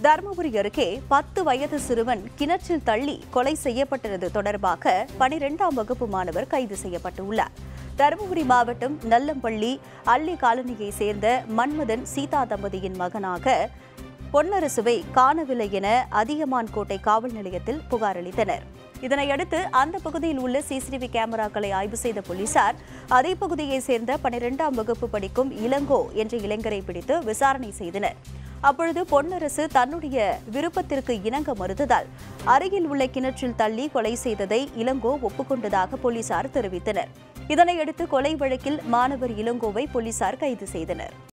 தருமபுரி அருகே பத்து வயது சிறுவன் கிணற்றில் தள்ளி கொலை செய்யப்பட்டது தொடர்பாக பனிரெண்டாம் வகுப்பு மாணவர் கைது செய்யப்பட்டுள்ளார் தருமபுரி மாவட்டம் நல்லம்பள்ளி அள்ளி காலனியை சேர்ந்த மன்மதன் சீதா தம்பதியின் மகனாக பொன்னரசுவை காணவில்லை என அதியமான் கோட்டை காவல் நிலையத்தில் புகார் அளித்தனர் இதனையடுத்து அந்த பகுதியில் உள்ள சிசிடிவி கேமராக்களை ஆய்வு செய்த போலீசார் அதே பகுதியைச் சேர்ந்த பனிரெண்டாம் வகுப்பு படிக்கும் இளங்கோ என்ற இளைஞரை பிடித்து விசாரணை செய்தனர் அப்பொழுது பொன்னரசு தன்னுடைய விருப்பத்திற்கு இணங்க மறுத்ததால் அருகில் உள்ள கிணற்றில் தள்ளி கொலை செய்ததை இளங்கோ ஒப்புக்கொண்டதாக போலீசார் தெரிவித்தனர் இதனையடுத்து கொலை வழக்கில் மாணவர் இளங்கோவை போலீசார் கைது செய்தனர்